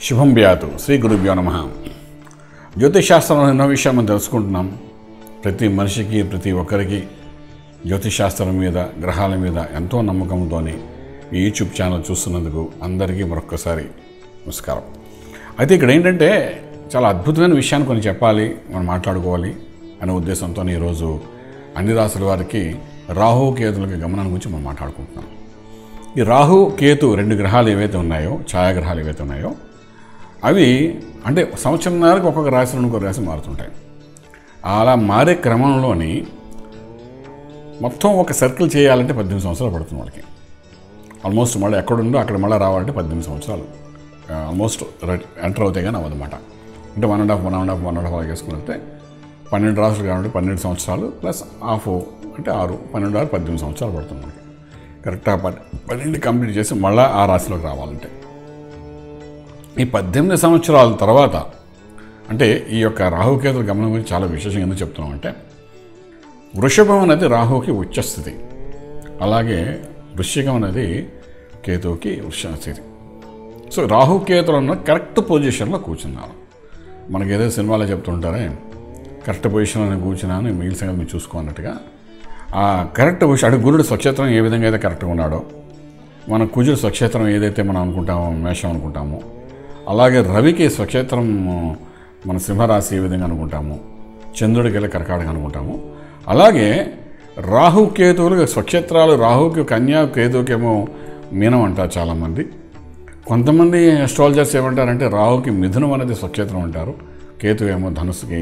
శుభం వ్యాతు శ్రీ గురుభ్యో నమ జ్యోతిషాస్త్రంలో ఎన్నో విషయాలు మనం తెలుసుకుంటున్నాం ప్రతి మనిషికి ప్రతి ఒక్కరికి జ్యోతిషాస్త్రం మీద గ్రహాల మీద ఎంతో నమ్మకంతో ఈ యూట్యూబ్ ఛానల్ చూస్తున్నందుకు అందరికీ మరొక్కసారి నమస్కారం అయితే ఇక్కడ ఏంటంటే చాలా అద్భుతమైన విషయాన్ని కొన్ని చెప్పాలి మనం మాట్లాడుకోవాలి అనే ఉద్దేశంతో ఈరోజు అన్ని రాసుల వారికి రాహు కేతులకి గమనం గురించి మనం మాట్లాడుకుంటున్నాం ఈ రాహు కేతు రెండు గ్రహాలు ఏవైతే ఉన్నాయో ఛాయాగ్రహాలు ఏవైతే ఉన్నాయో అవి అంటే సంవత్సరంన్నరకు ఒక్కొక్క రాశి నుండి ఇంకొక రాశి మారుతుంటాయి అలా మారే క్రమంలోని మొత్తం ఒక సర్కిల్ చేయాలంటే పద్దెనిమిది సంవత్సరాలు పడుతుంది వాళ్ళకి ఆల్మోస్ట్ మళ్ళీ ఎక్కడుందో అక్కడ మళ్ళీ రావాలంటే పద్దెనిమిది సంవత్సరాలు ఆల్మోస్ట్ ఎంటర్ అవుతాయి కానీ అవ్వదన్నమాట అంటే one and half one and half one and half అలా చేసుకుంటే పన్నెండు రాసులు కాబట్టి పన్నెండు సంవత్సరాలు ప్లస్ హాఫ్ అంటే ఆరు పన్నెండు ఆరు పద్దెనిమిది సంవత్సరాలు పడుతుంది మనకి కరెక్ట్గా పన్ పన్నెండు కంప్లీట్ చేసి మళ్ళీ ఆ రాశిలోకి రావాలంటే ఈ పద్దెనిమిది సంవత్సరాల తర్వాత అంటే ఈ యొక్క రాహుకేతుల గమనం గురించి చాలా విశేషంగా ఎందుకు చెప్తున్నాం అంటే వృషభం అనేది రాహుకి ఉచ్చస్థితి అలాగే వృశ్చికం అనేది కేతువుకి వృషస్థితి సో రాహుకేతులు ఉన్న కరెక్ట్ పొజిషన్లో కూర్చున్నారు మనకి ఏదో సినిమాలో చెప్తుంటారే కరెక్ట్ పొజిషన్లో కూర్చున్నాను మిగిలిన సంగతి మీరు చూసుకోన్నట్టుగా ఆ కరెక్ట్ పొజిషన్ అంటే గురుడు స్వక్షేత్రం ఏ విధంగా అయితే కరెక్ట్గా ఉన్నాడో మన కుజుడు స్వక్షేత్రం ఏదైతే మనం అనుకుంటామో మేషం అనుకుంటామో అలాగే రవికి స్వక్షేత్రం మన సింహరాశి ఏ విధంగా అనుకుంటాము చంద్రుడికి వెళ్ళి కర్కాటక అనుకుంటాము అలాగే రాహు కేతువులు స్వక్షేత్రాలు రాహుకి కన్యా కేతువుకేమో మీనం అంటారు చాలామంది కొంతమంది అస్ట్రాలజర్స్ ఏమంటారంటే రాహుకి మిథునం అనేది స్వక్షేత్రం అంటారు కేతు ఏమో ధనుసుకి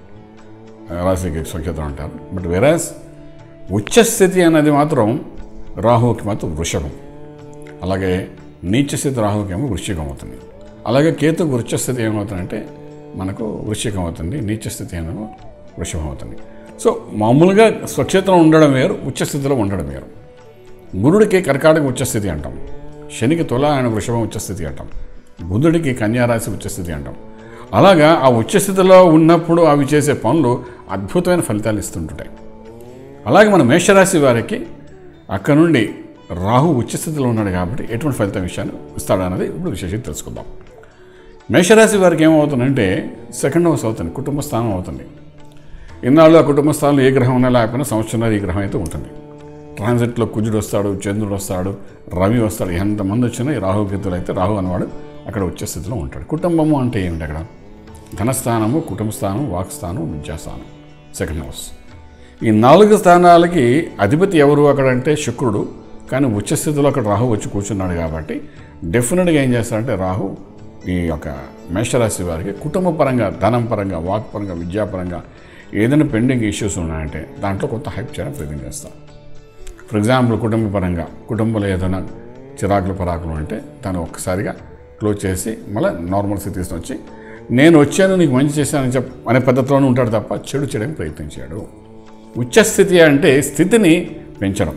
రాశికి స్వక్షేత్రం అంటారు బట్ వెరాజ్ ఉచ్చస్థితి అనేది మాత్రం రాహువుకి మాత్రం వృషభం అలాగే నీచస్థితి రాహువుకి ఏమో వృశ్చికం అవుతుంది అలాగే కేతు వృక్షస్థితి ఏమవుతుందంటే మనకు వృశ్చికం అవుతుంది నీచస్థితి ఏమో వృషభం అవుతుంది సో మామూలుగా స్వక్షేత్రం ఉండడం వేరు ఉచ్చస్థితిలో ఉండడం వేరు గురుడికి కర్కాటక ఉచ్చస్థితి అంటాం శనికి తుల ఆయన వృషభం ఉచ్చస్థితి అంటాం బుధుడికి కన్యారాశి ఉచ్చస్థితి అంటాం అలాగా ఆ ఉచ్చస్థితిలో ఉన్నప్పుడు అవి చేసే పనులు అద్భుతమైన ఫలితాలు ఇస్తుంటాయి అలాగే మన మేషరాశి వారికి అక్కడ నుండి రాహు ఉచ్చస్థితిలో ఉన్నాడు కాబట్టి ఎటువంటి ఫలితం విషయాన్ని ఇస్తాడన్నది ఇప్పుడు విశేషంగా తెలుసుకుందాం మేషరాశి వారికి ఏమవుతుందంటే సెకండ్ హౌస్ అవుతుంది కుటుంబ స్థానం అవుతుంది ఇన్నాళ్ళు ఆ కుటుంబ స్థానంలో ఏ గ్రహం ఉన్నా లేకపోయినా సంవత్సరంలో ఈ గ్రహం అయితే ఉంటుంది ట్రాన్సిట్లో కుజుడు వస్తాడు చంద్రుడు వస్తాడు రవి వస్తాడు ఎంతమంది వచ్చినా ఈ రాహుకేతులు అయితే రాహు అనేవాడు అక్కడ వచ్చే స్థితిలో ఉంటాడు కుటుంబము అంటే ఏమిటి అక్కడ ధనస్థానము కుటుంబ స్థానం వాక్స్థానం విద్యాస్థానం సెకండ్ హౌస్ ఈ నాలుగు స్థానాలకి అధిపతి ఎవరు అక్కడ అంటే శుక్రుడు కానీ ఉచ్చస్థితిలో అక్కడ రాహు వచ్చి కూర్చున్నాడు కాబట్టి డెఫినెట్గా ఏం చేస్తాడంటే రాహు ఈ యొక్క మేషరాశి వారికి కుటుంబ పరంగా ధనం పరంగా వాక్ పరంగా విద్యాపరంగా ఏదైనా పెండింగ్ ఇష్యూస్ ఉన్నాయంటే దాంట్లో కొంత హైప్ చేయడం ప్రయత్నం చేస్తాం ఫర్ ఎగ్జాంపుల్ కుటుంబ పరంగా కుటుంబంలో ఏదైనా చిరాకులు పరాకులు అంటే దాన్ని ఒక్కసారిగా క్లోజ్ చేసి మళ్ళీ నార్మల్ స్థితి వచ్చి నేను వచ్చాను నీకు మంచి చేశానని చెప్ అనే పద్ధతిలోనే ఉంటాడు తప్ప చెడు చేయడానికి ప్రయత్నించాడు ఉచ్చస్థితి అంటే స్థితిని పెంచడం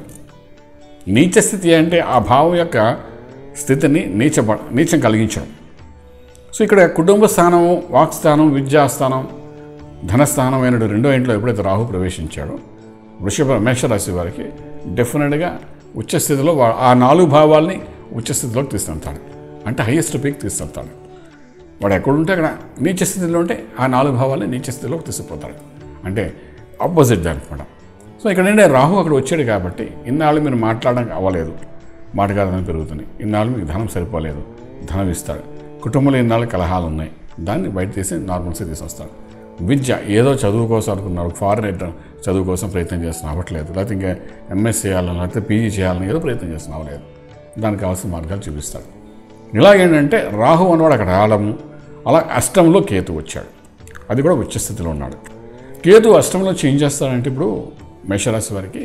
నీచ స్థితి అంటే ఆ భావం యొక్క స్థితిని నీచ నీచం కలిగించడం సో ఇక్కడ కుటుంబ స్థానము వాక్స్థానం విద్యాస్థానం ధనస్థానం అయిన రెండో ఇంట్లో ఎప్పుడైతే రాహు ప్రవేశించాడో వృషభ మేషరాశి వారికి డెఫినెట్గా ఉచ్చస్థితిలో వా- ఆ నాలుగు భావాల్ని ఉచ్చస్థితిలోకి తీసుకెళ్తాడు అంటే హైయెస్ట్ పీక్ తీసుకెళ్తాడు వాడు ఎక్కడుంటే అక్కడ నీచ స్థితిలో ఉంటే ఆ నాలుగు భావాల్ని నీచ స్థితిలోకి తీసుకుపోతాడు అంటే ఆపోజిట్ దానిపడ సో ఇక్కడ ఏంటంటే రాహు అక్కడ వచ్చాడు కాబట్టి ఇన్నాళ్ళు మీరు మాట్లాడడానికి అవ్వలేదు మాటగాదని పెరుగుతుంది ఇన్నాళ్ళు మీకు ధనం సరిపోలేదు ధనం ఇస్తాడు కుటుంబంలో ఇన్నాళ్ళు కలహాలు ఉన్నాయి దాన్ని బయట తీసి నార్మల్ స్థితి తీసుకొస్తాడు విద్య ఏదో చదువు కోసం అనుకున్నారు ఫారెన్ చదువు కోసం ప్రయత్నం చేస్తున్నా అవ్వట్లేదు లేకపోతే ఇంకా ఎంఎస్ చేయాలని లేకపోతే పీజీ చేయాలని ఏదో ప్రయత్నం చేస్తున్నా అవ్వలేదు దానికి కావాల్సిన మార్గాలు చూపిస్తాడు ఇలాగేంటంటే రాహు అన్నవాడు అక్కడ రావడము అలా అష్టంలో కేతు వచ్చాడు అది కూడా ఉచ్చస్థితిలో ఉన్నాడు కేతు అష్టంలో చేంజ్ చేస్తాడంటే ఇప్పుడు మేషరాశి వారికి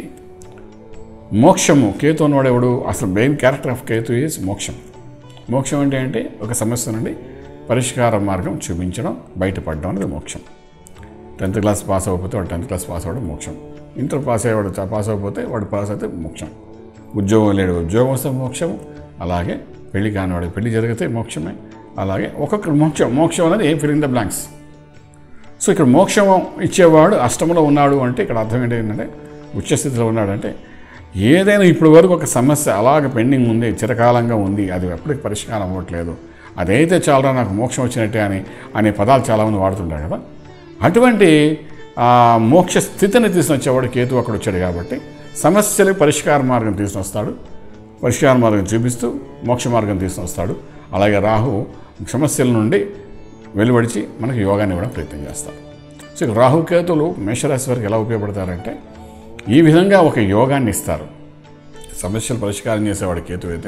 మోక్షము కేతు అన్నవాడు ఎవడు అసలు main character of Ketu is మోక్షం మోక్షం అంటే ఏంటి ఒక సమస్య నుండి పరిష్కార మార్గం చూపించడం బయటపడడం అనేది మోక్షం టెన్త్ క్లాస్ పాస్ అవ్వకపోతే వాడు టెన్త్ క్లాస్ పాస్ అవ్వడం మోక్షం ఇంటర్ పాస్ అయ్యేవాడు చ- పాస్ అవ్వకపోతే వాడు పాస్ అయితే మోక్షం ఉద్యోగం లేడు ఉద్యోగం వస్తే మోక్షం అలాగే పెళ్లి కానివాడు పెళ్లి జరిగితే మోక్షమే అలాగే ఒక్కొక్క మోక్షం మోక్షం అనేది ఏం ఫిలింగ్ ద బ్లాంక్స్ సో ఇక్కడ మోక్షం ఇచ్చేవాడు అష్టంలో ఉన్నాడు అంటే ఇక్కడ అర్థం ఏంటి ఏంటంటే ఉచ్చస్థితిలో ఉన్నాడంటే ఏదైనా ఇప్పటి వరకు ఒక సమస్య అలాగ పెండింగ్ ఉంది చిరకాలంగా ఉంది అది ఎప్పటికి పరిష్కారం అవ్వట్లేదు అదైతే చాలరా నాకు మోక్షం వచ్చినట్టే అని అనే పదాలు చాలామంది వాడుతుంటారు కదా అటువంటి ఆ మోక్ష స్థితిని తీసుకొచ్చేవాడు కేతు అక్కడ వచ్చాడు కాబట్టి సమస్యలు పరిష్కార మార్గం తీసుకొస్తాడు పరిష్కార మార్గం చూపిస్తూ మోక్ష మార్గం తీసుకొస్తాడు అలాగే రాహు సమస్యల నుండి వెలువడిచి మనకు యోగాన్ని ఇవ్వడం ప్రయత్నం చేస్తాడు సో ఇక రాహుకేతులు మేషరాశి వారికి ఎలా ఉపయోగపడతారంటే ఈ విధంగా ఒక యోగాన్ని ఇస్తారు సమస్యలు పరిష్కారం చేసేవాడు కేతు అయితే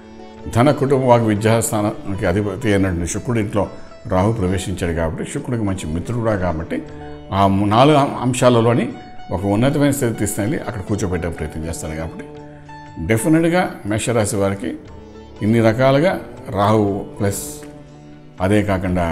ధన కుటుంబ వాకి విద్యాస్థానానికి అధిపతి అయినటువంటి శుక్రుడి ఇంట్లో రాహు ప్రవేశించాడు కాబట్టి శుక్రుడికి మంచి మిత్రుడు కూడా కాబట్టి ఆ ము- నాలుగు అం- అంశాలలోని ఒక ఉన్నతమైన స్థితి తీసుకెళ్ళి అక్కడ కూర్చోబెట్టే ప్రయత్నం చేస్తాడు కాబట్టి డెఫినెట్గా మేషరాశి వారికి ఇన్ని రకాలుగా రాహు ప్లస్ అదే కాకుండా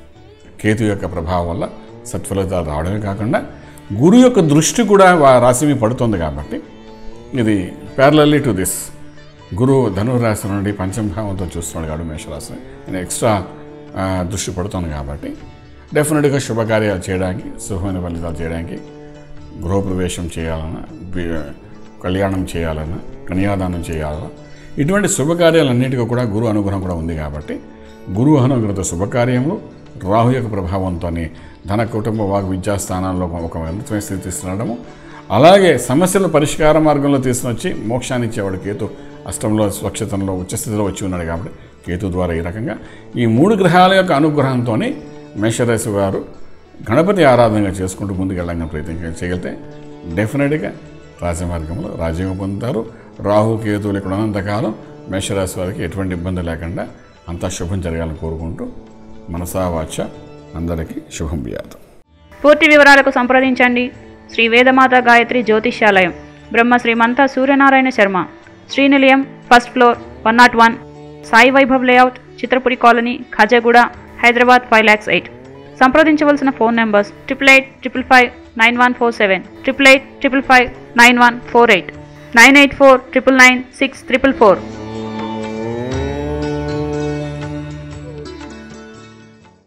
కేతు యొక్క ప్రభావం వల్ల సత్ఫలితాలు రావడమే కాకుండా గురు యొక్క దృష్టి కూడా వా- రాశి మీద పడుతుంది కాబట్టి ఇది ప్యారలల్లీ టు దిస్ గురువు ధనురాశి నుండి పంచమభావంతో చూస్తున్నాడు కాబట్టి మేషరాశి నేను ఎక్స్ట్రా ఆ, దృష్టి పడుతుంది కాబట్టి డెఫినెట్గా శుభకార్యాలు చేయడానికి శుభమైన ఫలితాలు చేయడానికి గృహప్రవేశం చేయాలన్నా బి- కళ్యాణం చేయాలన్నా కన్యాదానం చేయాలన్నా ఇటువంటి శుభకార్యాలన్నిటికీ కూడా గురు అనుగ్రహం కూడా ఉంది కాబట్టి గురువు అనుగ్రహత శుభకార్యములు రాహు యొక్క ప్రభావంతో ధన కుటుంబ వాగ్ విద్యా స్థానాల్లో ఒక ఉన్నతమైన స్థితి తీసుకురావడము అలాగే సమస్యల పరిష్కార మార్గంలో తీసుకొచ్చి మోక్షాన్ని ఇచ్చేవాడు కేతు అష్టంలో స్వచ్ఛతంలో ఉచ్చస్థితిలో వచ్చి ఉన్నాడు కాబట్టి కేతు ద్వారా ఈ రకంగా ఈ మూడు గ్రహాల యొక్క అనుగ్రహంతో మేషరాశి వారు గణపతి ఆరాధనగా చేసుకుంటూ ముందుకు వెళ్ళడానికి ప్రయత్నం చేయగలిగితే డెఫినెట్గా రాజమార్గంలో రాజ్యం పొందుతారు రాహు కేతువులు ఇక్కడ ఉన్నంతకాలం మేషరాశి వారికి ఎటువంటి ఇబ్బంది లేకుండా అంతా శుభం జరగాలని కోరుకుంటూ మనసా వాచ అందరికీ శుభం బియాదు పూర్తి వివరాలకు సంప్రదించండి శ్రీ వేదమాత గాయత్రి జ్యోతిష్యాలయం Brahma Shrimanta Suryanarayana Sharma Srinilayam first floor one not one Sai Vaibhav layout Chitrapuri colony Khajaguda Hyderabad five lakhs eight సంప్రదించవలసిన phone numbers triple eight triple five nine one four seven triple eight triple five nine one four eight nine eight four triple nine six triple four